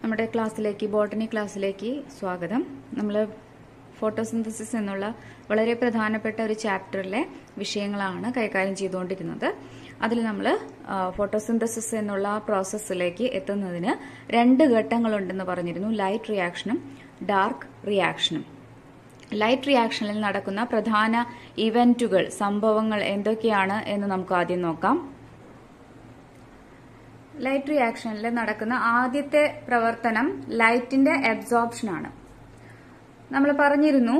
നമ്മുടെ ക്ലാസ്സിലേക്ക് ബോട്ടണി ക്ലാസ്സിലേക്ക് സ്വാഗതം നമ്മൾ ഫോട്ടോസിന്തസിസ് എന്നുള്ള വളരെ പ്രധാനപ്പെട്ട ഒരു ചാപ്റ്ററിലെ വിഷയങ്ങളാണ് കൈകാര്യം ചെയ്തുകൊണ്ടിരുന്നത് അതിൽ നമ്മൾ ഫോട്ടോസിന്തസിസ് എന്നുള്ള പ്രോസസ്സിലേക്ക് എത്തുന്നതിന് രണ്ട് ഘട്ടങ്ങളുണ്ടെന്ന് പറഞ്ഞിരുന്നു ലൈറ്റ് റിയാക്ഷനും ഡാർക്ക് റിയാക്ഷനും ലൈറ്റ് റിയാക്ഷനിൽ നടക്കുന്ന പ്രധാന ഇവന്റുകൾ സംഭവങ്ങൾ എന്തൊക്കെയാണ് എന്ന് നമുക്ക് ആദ്യം നോക്കാം ലൈറ്റ് റിയാക്ഷനിൽ നടക്കുന്ന ആദ്യത്തെ പ്രവർത്തനം ലൈറ്റിന്റെ അബ്സോർപ്ഷൻ ആണ് നമ്മൾ പറഞ്ഞിരുന്നു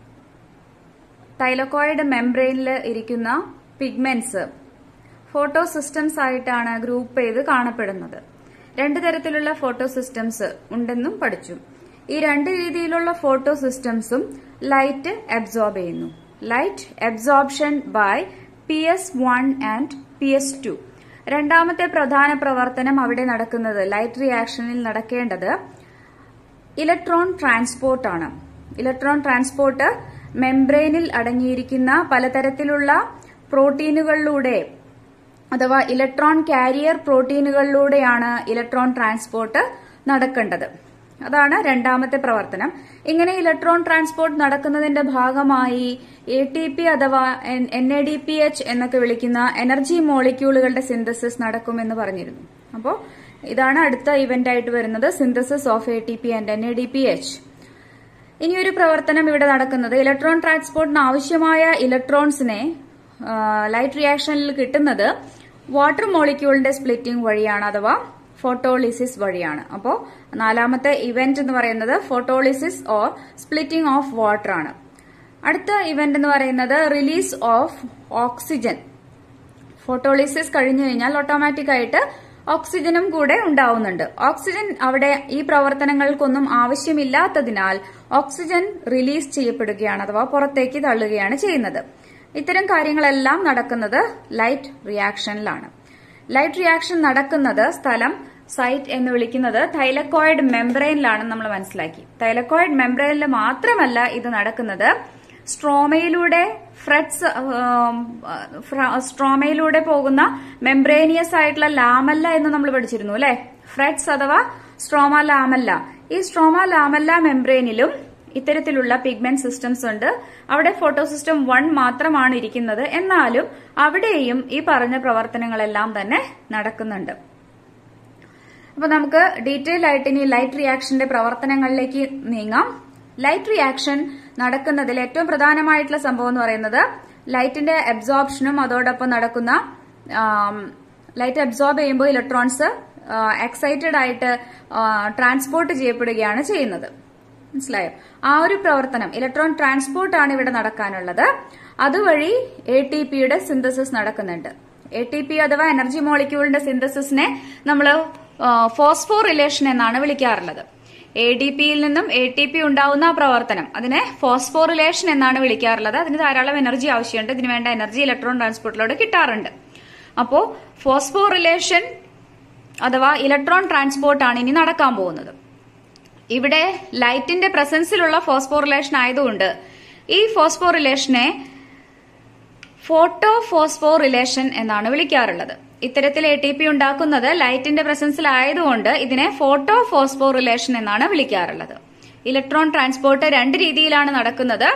തൈലക്കോയിഡ് മെംബ്രെയിനിൽ ഇരിക്കുന്ന പിഗ്മെന്റ്സ് ഫോട്ടോ സിസ്റ്റംസ് ആയിട്ടാണ് ഗ്രൂപ്പ് ചെയ്ത് കാണപ്പെടുന്നത് രണ്ട് തരത്തിലുള്ള ഫോട്ടോ സിസ്റ്റംസ് ഉണ്ടെന്നും പഠിച്ചു ഈ രണ്ട് രീതിയിലുള്ള ഫോട്ടോ സിസ്റ്റംസും ലൈറ്റ് അബ്സോർബ് ചെയ്യുന്നു light absorption by P S one and P S two രണ്ടാമത്തെ പ്രധാന പ്രവർത്തനം അവിടെ നടക്കുന്നത് ലൈറ്റ് റിയാക്ഷനിൽ നടക്കേണ്ടത് ഇലക്ട്രോൺ ട്രാൻസ്പോർട്ട് ആണ് ഇലക്ട്രോൺ ട്രാൻസ്പോർട്ട് മെംബ്രെയിനിൽ അടങ്ങിയിരിക്കുന്ന പലതരത്തിലുള്ള പ്രോട്ടീനുകളിലൂടെ അഥവാ ഇലക്ട്രോൺ കാരിയർ പ്രോട്ടീനുകളിലൂടെയാണ് ഇലക്ട്രോൺ ട്രാൻസ്പോർട്ട് നടക്കേണ്ടത് അതാണ് രണ്ടാമത്തെ പ്രവർത്തനം ഇങ്ങനെ ഇലക്ട്രോൺ ട്രാൻസ്പോർട്ട് നടക്കുന്നതിന്റെ ഭാഗമായി എ ടി പി അഥവാ N A D P H എന്നൊക്കെ വിളിക്കുന്ന എനർജി മോളിക്യൂളുകളുടെ സിന്തസിസ് നടക്കുമെന്ന് പറഞ്ഞിരുന്നു അപ്പോൾ ഇതാണ് അടുത്ത ഇവന്റ് ആയിട്ട് വരുന്നത് synthesis of A T P and N A D P H ഇനിയൊരു പ്രവർത്തനം ഇവിടെ നടക്കുന്നത് ഇലക്ട്രോൺ ട്രാൻസ്പോർട്ടിന് ആവശ്യമായ ഇലക്ട്രോൺസിനെ ലൈറ്റ് റിയാക്ഷനിൽ കിട്ടുന്നത് വാട്ടർ മോളിക്യൂളിന്റെ സ്പ്ലിറ്റിംഗ് വഴിയാണ് അഥവാ ഫോട്ടോളിസിസ് വഴിയാണ് അപ്പോൾ നാലാമത്തെ ഇവന്റ് എന്ന് പറയുന്നത് photolysis or splitting of water ആണ് അടുത്ത ഇവന്റ് എന്ന് പറയുന്നത് റിലീസ് ഓഫ് ഓക്സിജൻ ഫോട്ടോളിസിസ് കഴിഞ്ഞു കഴിഞ്ഞാൽ ഓട്ടോമാറ്റിക് ആയിട്ട് ഓക്സിജനും കൂടെ ഉണ്ടാവുന്നുണ്ട് ഓക്സിജൻ അവിടെ ഈ പ്രവർത്തനങ്ങൾക്കൊന്നും ആവശ്യമില്ലാത്തതിനാൽ ഓക്സിജൻ റിലീസ് ചെയ്യപ്പെടുകയാണ് അഥവാ പുറത്തേക്ക് തള്ളുകയാണ് ചെയ്യുന്നത് ഇത്തരം കാര്യങ്ങളെല്ലാം നടക്കുന്നത് ലൈറ്റ് റിയാക്ഷനിലാണ് ലൈറ്റ് റിയാക്ഷൻ നടക്കുന്നത് സ്ഥലം സൈറ്റ് എന്ന് വിളിക്കുന്നത് തൈലക്കോയിഡ് മെംബ്രെയിനിലാണ് നമ്മൾ മനസ്സിലാക്കി തൈലക്കോയിഡ് മെംബ്രെയിനിൽ മാത്രമല്ല ഇത് നടക്കുന്നത് സ്ട്രോമയിലൂടെ ഫ്രെഡ്സ് സ്ട്രോമയിലൂടെ പോകുന്ന മെംബ്രേനിയസ് ആയിട്ടുള്ള ലാമല്ല എന്ന് നമ്മൾ പഠിച്ചിരുന്നു അല്ലെ ഫ്രെഡ്സ് അഥവാ സ്ട്രോമ ലാമല്ല ഈ സ്ട്രോമ ലാമല്ല മെംബ്രെയിനിലും ഇത്തരത്തിലുള്ള പിഗ്മെന്റ് സിസ്റ്റംസ് ഉണ്ട് അവിടെ ഫോട്ടോ സിസ്റ്റം വൺ മാത്രമാണ് ഇരിക്കുന്നത് എന്നാലും അവിടെയും ഈ പറഞ്ഞ പ്രവർത്തനങ്ങളെല്ലാം തന്നെ നടക്കുന്നുണ്ട് അപ്പൊ നമുക്ക് ഡീറ്റെയിൽ ആയിട്ട് ഇനി ലൈറ്റ് റിയാക്ഷന്റെ പ്രവർത്തനങ്ങളിലേക്ക് നീങ്ങാം ലൈറ്റ് റിയാക്ഷൻ നടക്കുന്നതിൽ ഏറ്റവും പ്രധാനമായിട്ടുള്ള സംഭവം എന്ന് പറയുന്നത് ലൈറ്റിന്റെ അബ്സോർപ്ഷനും അതോടൊപ്പം നടക്കുന്ന ലൈറ്റ് അബ്സോർബ് ചെയ്യുമ്പോൾ ഇലക്ട്രോൺസ് എക്സൈറ്റഡ് ആയിട്ട് ട്രാൻസ്പോർട്ട് ചെയ്യപ്പെടുകയാണ് ചെയ്യുന്നത് മനസ്സിലായോ ആ ഒരു പ്രവർത്തനം ഇലക്ട്രോൺ ട്രാൻസ്പോർട്ട് ആണ് ഇവിടെ നടക്കാനുള്ളത് അതുവഴി എ ടി പിയുടെ സിന്തസിസ് നടക്കുന്നുണ്ട് എ ടി പി അഥവാ എനർജി മോളിക്യൂളിന്റെ സിന്തസിസിനെ നമ്മൾ ഫോസ്ഫോറിലേഷൻ എന്നാണ് വിളിക്കാറുള്ളത് എ ഡി പിയിൽ നിന്നും എ ടി പി ഉണ്ടാവുന്ന പ്രവർത്തനം അതിനെ ഫോസ്ഫോറിലേഷൻ എന്നാണ് വിളിക്കാറുള്ളത് അതിന് ധാരാളം എനർജി ആവശ്യമുണ്ട് ഇതിന് വേണ്ട എനർജി ഇലക്ട്രോൺ ട്രാൻസ്പോർട്ടിലൂടെ കിട്ടാറുണ്ട് അപ്പോ ഫോസ്ഫോറിലേഷൻ അഥവാ ഇലക്ട്രോൺ ട്രാൻസ്പോർട്ട് ആണ് ഇനി നടക്കാൻ പോകുന്നത് ഇവിടെ ലൈറ്റിന്റെ പ്രസൻസിലുള്ള ഫോസ്ഫോറിലേഷൻ ആയതുകൊണ്ട് ഈ ഫോസ്ഫോറിലേഷനെ ഫോട്ടോ ഫോസ്ഫോറിലേഷൻ എന്നാണ് വിളിക്കാറുള്ളത് ഇത്തരത്തിൽ എ ടി പി ഉണ്ടാക്കുന്നത് ലൈറ്റിന്റെ പ്രസൻസിലായതുകൊണ്ട് ഇതിനെ ഫോട്ടോ ഫോസ്ഫോറിലേഷൻ എന്നാണ് വിളിക്കാറുള്ളത് ഇലക്ട്രോൺ ട്രാൻസ്പോർട്ട് രണ്ട് രീതിയിലാണ് നടക്കുന്നത്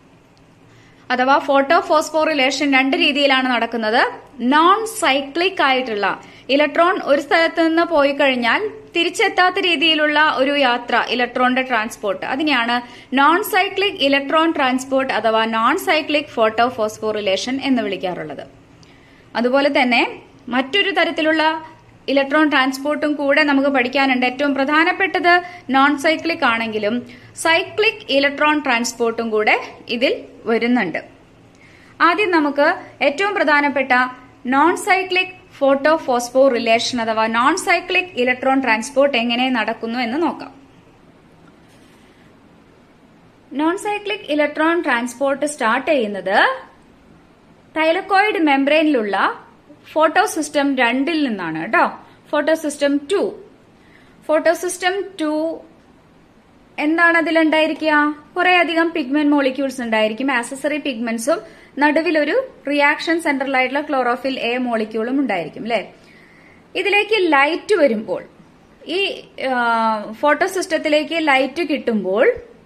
അഥവാ ഫോട്ടോ ഫോസ്ഫോറിലേഷൻ രണ്ട് രീതിയിലാണ് നടക്കുന്നത് നോൺ സൈക്ലിക് ആയിട്ടുള്ള ഇലക്ട്രോൺ ഒരു സ്ഥലത്ത് നിന്ന് പോയി കഴിഞ്ഞാൽ തിരിച്ചെത്താത്ത രീതിയിലുള്ള ഒരു യാത്ര ഇലക്ട്രോണിന്റെ ട്രാൻസ്പോർട്ട് അതിനെയാണ് നോൺ സൈക്ലിക് ഇലക്ട്രോൺ ട്രാൻസ്പോർട്ട് അഥവാ നോൺ സൈക്ലിക് ഫോട്ടോ ഫോസ്ഫോറിലേഷൻ എന്ന് വിളിക്കാറുള്ളത് അതുപോലെ തന്നെ മറ്റൊരു തരത്തിലുള്ള ഇലക്ട്രോൺ ട്രാൻസ്പോർട്ടും കൂടെ നമുക്ക് പഠിക്കാനുണ്ട് ഏറ്റവും പ്രധാനപ്പെട്ടത് നോൺ സൈക്ലിക് ആണെങ്കിലും സൈക്ലിക് ഇലക്ട്രോൺ ട്രാൻസ്പോർട്ടും കൂടെ ഇതിൽ വരുന്നുണ്ട് ആദ്യം നമുക്ക് ഏറ്റവും പ്രധാനപ്പെട്ട non cyclic photo phosphorylation അഥവാ നോൺ സൈക്ലിക് ഇലക്ട്രോൺ ട്രാൻസ്പോർട്ട് എങ്ങനെ നടക്കുന്നു എന്ന് നോക്കാം non cyclic electron transport start ചെയ്യുന്നത് തൈലക്കോയിഡ് മെംബ്രെയിനിലുള്ള ഫോട്ടോ സിസ്റ്റം രണ്ടിൽ നിന്നാണ് കേട്ടോ photo system two photo system two എന്താണ് അതിലുണ്ടായിരിക്കുക കുറെ അധികം പിഗ്മെന്റ് മോളിക്യൂൾസ് ഉണ്ടായിരിക്കും ആക്സസറി പിഗ്മെന്റ്സും നടുവിലൊരു റിയാക്ഷൻ സെന്ററിലായിട്ടുള്ള ക്ലോറോഫിൽ എ മോളിക്യൂളും ഉണ്ടായിരിക്കും അല്ലെ ഇതിലേക്ക് ലൈറ്റ് വരുമ്പോൾ ഈ ഫോട്ടോ സിസ്റ്റത്തിലേക്ക് ലൈറ്റ് കിട്ടുമ്പോൾ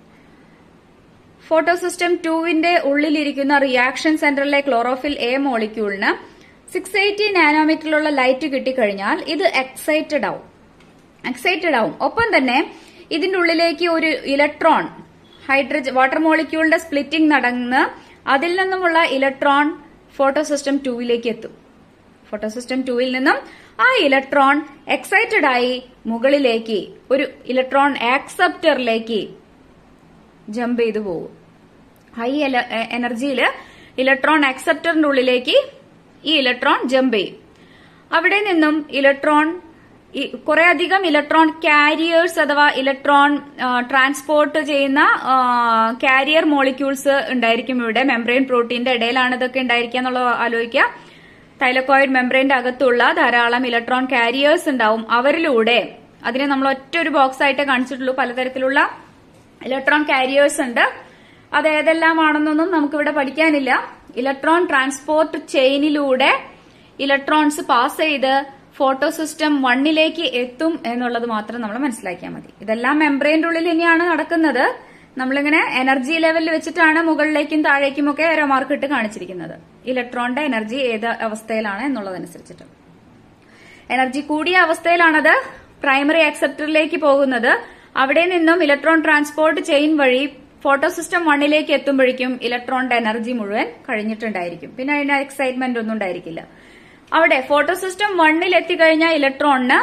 ഫോട്ടോ സിസ്റ്റം ടുവിന്റെ ഉള്ളിലിരിക്കുന്ന റിയാക്ഷൻ സെന്ററിലെ ക്ലോറോഫിൽ എ മോളിക്യൂളിന് സിക്സ് എയ്റ്റി നാനോമീറ്ററിലുള്ള ലൈറ്റ് കിട്ടിക്കഴിഞ്ഞാൽ ഇത് എക്സൈറ്റഡ് ആവും എക്സൈറ്റഡ് ആവും ഒപ്പം തന്നെ ഇതിന്റെ ഉള്ളിലേക്ക് ഒരു ഇലക്ട്രോൺ ഹൈഡ്രജൻ വാട്ടർ മോളിക്യൂളിന്റെ സ്പ്ലിറ്റിംഗ് നടന്ന് അതിൽ നിന്നുമുള്ള ഇലക്ട്രോൺ ഫോട്ടോ സിസ്റ്റം ടുവിലേക്ക് എത്തും ഫോട്ടോ സിസ്റ്റം ടുവിൽ നിന്നും ആ ഇലക്ട്രോൺ എക്സൈറ്റഡ് ആയി മുകളിലേക്ക് ഒരു ഇലക്ട്രോൺ ആക്സെപ്റ്ററിലേക്ക് ജമ്പ് ചെയ്തു പോകും ഹൈ എനർജിയിൽ ഇലക്ട്രോൺ ആക്സെപ്റ്ററിന്റെ ഉള്ളിലേക്ക് ഈ ഇലക്ട്രോൺ ജമ്പ് ചെയ്യും അവിടെ നിന്നും ഇലക്ട്രോൺ കുറെ അധികം ഇലക്ട്രോൺ കാരിയേഴ്സ് അഥവാ ഇലക്ട്രോൺ ട്രാൻസ്പോർട്ട് ചെയ്യുന്ന കാരിയർ മോളിക്യൂൾസ് ഉണ്ടായിരിക്കും ഇവിടെ മെംബ്രെയിൻ പ്രോട്ടീന്റെ ഇടയിലാണ് ഇതൊക്കെ ഉണ്ടായിരിക്കുക എന്നുള്ളത് ആലോചിക്കുക തൈലക്കോയിഡ് മെംബ്രെയിന്റെ അകത്തുള്ള ധാരാളം ഇലക്ട്രോൺ കാരിയേഴ്സ് ഉണ്ടാവും അവരിലൂടെ അതിനെ നമ്മൾ ഒറ്റ ഒരു ബോക്സ് ആയിട്ട് കാണിച്ചിട്ടുള്ളൂ പലതരത്തിലുള്ള ഇലക്ട്രോൺ കാരിയേഴ്സ് ഉണ്ട് അത് ഏതെല്ലാമാണെന്നൊന്നും നമുക്കിവിടെ പഠിക്കാനില്ല ഇലക്ട്രോൺ ട്രാൻസ്പോർട്ട് ചെയിനിലൂടെ ഇലക്ട്രോൺസ് പാസ് ചെയ്ത് ഫോട്ടോ സിസ്റ്റം വണ്ണിലേക്ക് എത്തും എന്നുള്ളത് മാത്രം നമ്മൾ മനസ്സിലാക്കിയാൽ മതി ഇതെല്ലാം മെംബ്രെയിന്റെ ഉള്ളിൽ തന്നെയാണ് നടക്കുന്നത് നമ്മളിങ്ങനെ എനർജി ലെവലിൽ വെച്ചിട്ടാണ് മുകളിലേക്കും താഴേക്കും ഒക്കെ ഓരോ മാർക്ക് ഇട്ട് കാണിച്ചിരിക്കുന്നത് ഇലക്ട്രോണിന്റെ എനർജി ഏത് അവസ്ഥയിലാണ് എന്നുള്ളതനുസരിച്ചിട്ട് എനർജി കൂടിയ അവസ്ഥയിലാണത് പ്രൈമറി ആക്സെപ്റ്ററിലേക്ക് പോകുന്നത് അവിടെ നിന്നും ഇലക്ട്രോൺ ട്രാൻസ്പോർട്ട് ചെയിൻ വഴി ഫോട്ടോ സിസ്റ്റം വണ്ണിലേക്ക് എത്തുമ്പോഴേക്കും ഇലക്ട്രോണിന്റെ എനർജി മുഴുവൻ കഴിഞ്ഞിട്ടുണ്ടായിരിക്കും പിന്നെ അതിന് എക്സൈറ്റ്മെന്റ് ഒന്നും ഉണ്ടായിരിക്കില്ല അവിടെ ഫോട്ടോ സിസ്റ്റം വണ്ണിൽ എത്തിക്കഴിഞ്ഞാൽ ഇലക്ട്രോണിന്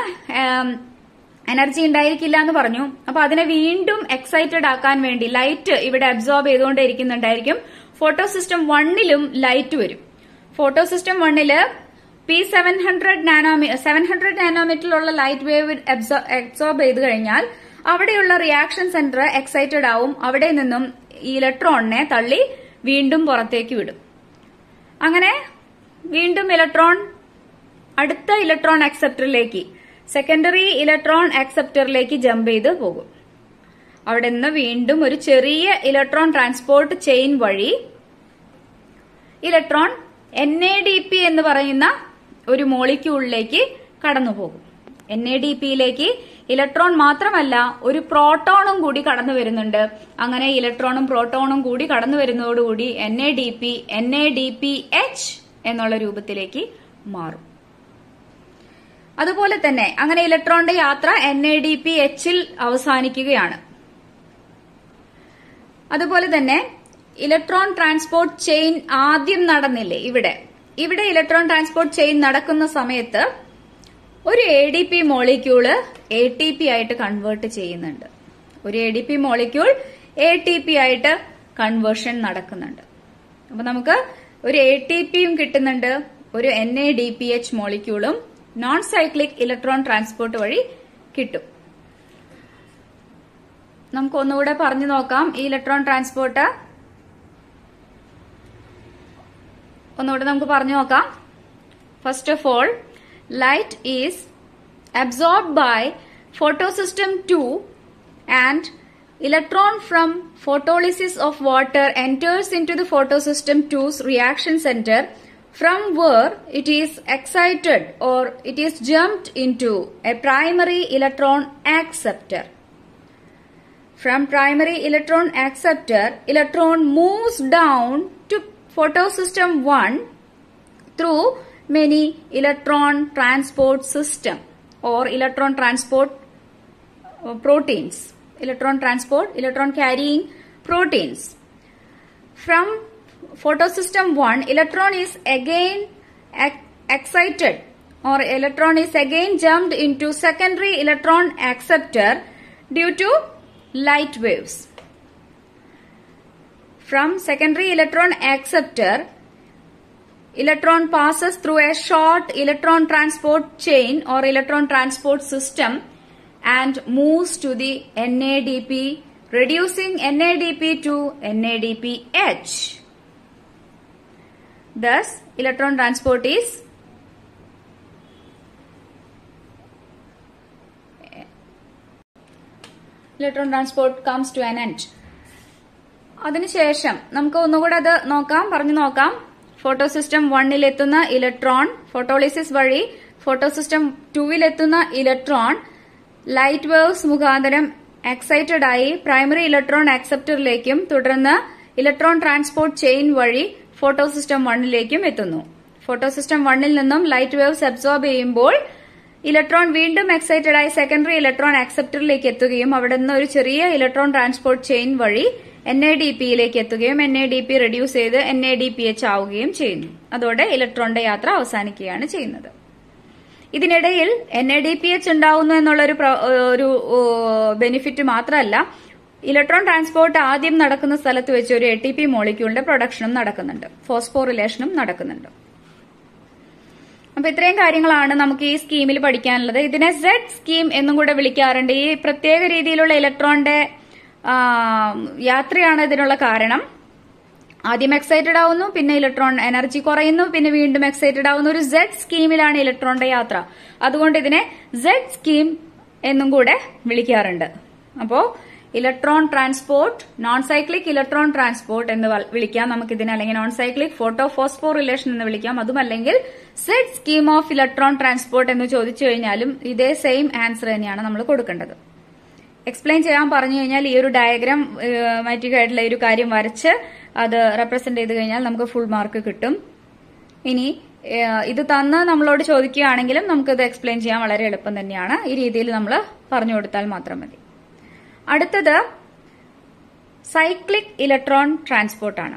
എനർജി ഉണ്ടായിരിക്കില്ല എന്ന് പറഞ്ഞു അപ്പൊ അതിനെ വീണ്ടും എക്സൈറ്റഡ് ആക്കാൻ വേണ്ടി ലൈറ്റ് ഇവിടെ അബ്സോർബ് ചെയ്തുകൊണ്ടേയിരിക്കുന്നുണ്ടായിരിക്കും ഫോട്ടോ സിസ്റ്റം വണ്ണിലും ലൈറ്റ് വരും ഫോട്ടോ സിസ്റ്റം വണ്ണില് പി സെവൻ ഹൺഡ്രഡ് നാനോമീ സെവൻ ഹൺഡ്രഡ് നാനോമീറ്ററിലുള്ള ലൈറ്റ് വേവ് അബ്സോർബ് ചെയ്ത് കഴിഞ്ഞാൽ അവിടെയുള്ള റിയാക്ഷൻ സെന്റർ എക്സൈറ്റഡ് ആവും അവിടെ നിന്നും ഈ ഇലക്ട്രോണിനെ തള്ളി വീണ്ടും പുറത്തേക്ക് വിടും അങ്ങനെ വീണ്ടും ഇലക്ട്രോൺ അടുത്ത ഇലക്ട്രോൺ അക്സെപ്റ്ററിലേക്ക് സെക്കൻഡറി ഇലക്ട്രോൺ അക്സെപ്റ്ററിലേക്ക് ജമ്പ് ചെയ്ത് പോകും അവിടെ നിന്ന് വീണ്ടും ഒരു ചെറിയ ഇലക്ട്രോൺ ട്രാൻസ്പോർട്ട് ചെയിൻ വഴി electron N A D P എന്ന് പറയുന്ന ഒരു മോളിക്യൂളിലേക്ക് കടന്നു പോകും എൻ എ ഡി പിയിലേക്ക് ഇലക്ട്രോൺ മാത്രമല്ല ഒരു പ്രോട്ടോണും കൂടി കടന്നു വരുന്നുണ്ട് അങ്ങനെ ഇലക്ട്രോണും പ്രോട്ടോണും കൂടി കടന്നു വരുന്നതോടുകൂടി N A D P N A D P H എന്നുള്ള രൂപത്തിലേക്ക് മാറും അതുപോലെ തന്നെ അങ്ങനെ ഇലക്ട്രോണിന്റെ യാത്ര എൻ എ ഡി പി എച്ചിൽ അവസാനിക്കുകയാണ് അതുപോലെ തന്നെ ഇലക്ട്രോൺ ട്രാൻസ്പോർട്ട് ചെയിൻ ആദ്യം നടന്നില്ലേ ഇവിടെ ഇവിടെ ഇലക്ട്രോൺ ട്രാൻസ്പോർട്ട് ചെയിൻ നടക്കുന്ന സമയത്ത് ഒരു A D P molecule A T P ആയിട്ട് കൺവേർട്ട് ചെയ്യുന്നുണ്ട് ഒരു A D P molecule A T P ആയിട്ട് കൺവേർഷൻ നടക്കുന്നുണ്ട് അപ്പൊ നമുക്ക് ഒരു എ ടി പിയും കിട്ടുന്നുണ്ട് ഒരു N A D P H മോളിക്യൂളും നോൺ സൈക്ലിക് ഇലക്ട്രോൺ ട്രാൻസ്പോർട്ട് വഴി കിട്ടും നമുക്ക് ഒന്നുകൂടെ പറഞ്ഞു നോക്കാം ഈ ഇലക്ട്രോൺ ട്രാൻസ്പോർട്ട് ഒന്നുകൂടെ നമുക്ക് പറഞ്ഞു നോക്കാം first of all light is absorbed by photosystem 2 and electron from photolysis of water enters into the photosystem 2's reaction center from where it is excited or it is jumped into a primary electron acceptor. From primary electron acceptor, electron moves down to photosystem 1 through many electron transport system or electron transport uh, proteins electron transport electron carrying proteins from photosystem 1 electron is again ac- excited or electron is again jumped into secondary electron acceptor due to light waves from secondary electron acceptor electron passes through a short electron transport chain or electron transport system and moves to the NADP reducing NADP to NADPH. Thus, electron transport is electron transport comes to an end. അതിനുശേഷം നമുക്ക് ഒന്നുകൂടെ അത് നോക്കാം പറഞ്ഞു നോക്കാം photo system വണ്ണിലെത്തുന്ന electron photolysis വഴി photo system ടൂവിലെത്തുന്ന ഇലക്ട്രോൺ ലൈറ്റ് വേവ്സ് മുഖാന്തരം എക്സൈറ്റഡ് ആയി പ്രൈമറി ഇലക്ട്രോൺ ആക്സെപ്റ്ററിലേക്കും തുടർന്ന് ഇലക്ട്രോൺ ട്രാൻസ്പോർട്ട് ചെയിൻ വഴി ഫോട്ടോ സിസ്റ്റം വണ്ണിലേക്കും എത്തുന്നു ഫോട്ടോ സിസ്റ്റം വണ്ണിൽ നിന്നും ലൈറ്റ് വേവ്സ് അബ്സോർബ് ചെയ്യുമ്പോൾ ഇലക്ട്രോൺ വീണ്ടും എക്സൈറ്റഡ് ആയി സെക്കൻഡറി ഇലക്ട്രോൺ ആക്സെപ്റ്ററിലേക്ക് എത്തുകയും അവിടെ നിന്ന് ഒരു ചെറിയ ഇലക്ട്രോൺ ട്രാൻസ്പോർട്ട് ചെയിൻ വഴി എൻ എ ഡി പിയിലേക്ക് എത്തുകയും N A D P reduce ചെയ്ത് N A D P H ആവുകയും ചെയ്യുന്നു അതോടെ ഇലക്ട്രോണിന്റെ യാത്ര അവസാനിക്കുകയാണ് ചെയ്യുന്നത് ഇതിനിടയിൽ N A D P H ഉണ്ടാവുന്നു എന്നുള്ള ഒരു പ്ര- ഒരു ബെനിഫിറ്റ് മാത്രമല്ല ഇലക്ട്രോൺ ട്രാൻസ്പോർട്ട് ആദ്യം നടക്കുന്ന സ്ഥലത്ത് വെച്ച് ഒരു എ ടി പി മോളിക്യൂളിന്റെ പ്രൊഡക്ഷനും നടക്കുന്നുണ്ട് ഫോസ്ഫോറിലേഷനും നടക്കുന്നുണ്ട് അപ്പൊ ഇത്രയും കാര്യങ്ങളാണ് നമുക്ക് ഈ സ്കീമിൽ പഠിക്കാനുള്ളത് ഇതിനെ സെഡ് സ്കീം എന്നും കൂടെ വിളിക്കാറുണ്ട് ഈ പ്രത്യേക രീതിയിലുള്ള ഇലക്ട്രോണിന്റെ ആ, യാത്രയാണ് ഇതിനുള്ള കാരണം ആദ്യം എക്സൈറ്റഡ് ആവുന്നു പിന്നെ ഇലക്ട്രോൺ എനർജി കുറയുന്നു പിന്നെ വീണ്ടും എക്സൈറ്റഡ് ആവുന്നു ഒരു സെഡ് സ്കീമിലാണ് ഇലക്ട്രോണിന്റെ യാത്ര അതുകൊണ്ട് ഇതിനെ സെഡ് സ്കീം എന്നും കൂടെ വിളിക്കാറുണ്ട് അപ്പോ electron transport non cyclic electron transport എന്ന് വൽ- വിളിക്കാം നമുക്ക് ഇതിനെ അല്ലെങ്കിൽ നോൺ സൈക്ലിക് ഫോട്ടോ ഫോസ്ഫോറിലേഷൻ എന്ന് വിളിക്കാം അതുമല്ലെങ്കിൽ Z scheme of electron transport എന്ന് ചോദിച്ചു കഴിഞ്ഞാലും ഇതേ സെയിം ആൻസർ തന്നെയാണ് നമ്മൾ കൊടുക്കേണ്ടത് എക്സ്പ്ലെയിൻ ചെയ്യാൻ പറഞ്ഞു കഴിഞ്ഞാൽ ഈ ഒരു ഡയഗ്രാം മാറ്റിക് ആയിട്ടുള്ള ഈ ഒരു കാര്യം വരച്ച് അത് റെപ്രസെന്റ് ചെയ്ത് കഴിഞ്ഞാൽ നമുക്ക് ഫുൾ മാർക്ക് കിട്ടും ഇനി ഏഹ്, ഇത് തന്ന് നമ്മളോട് ചോദിക്കുകയാണെങ്കിലും നമുക്കിത് എക്സ്പ്ലെയിൻ ചെയ്യാൻ വളരെ എളുപ്പം തന്നെയാണ് ഈ രീതിയിൽ നമ്മൾ പറഞ്ഞു കൊടുത്താൽ മാത്രം മതി അടുത്തത് സൈക്ലിക് ഇലക്ട്രോൺ ട്രാൻസ്പോർട്ട് ആണ്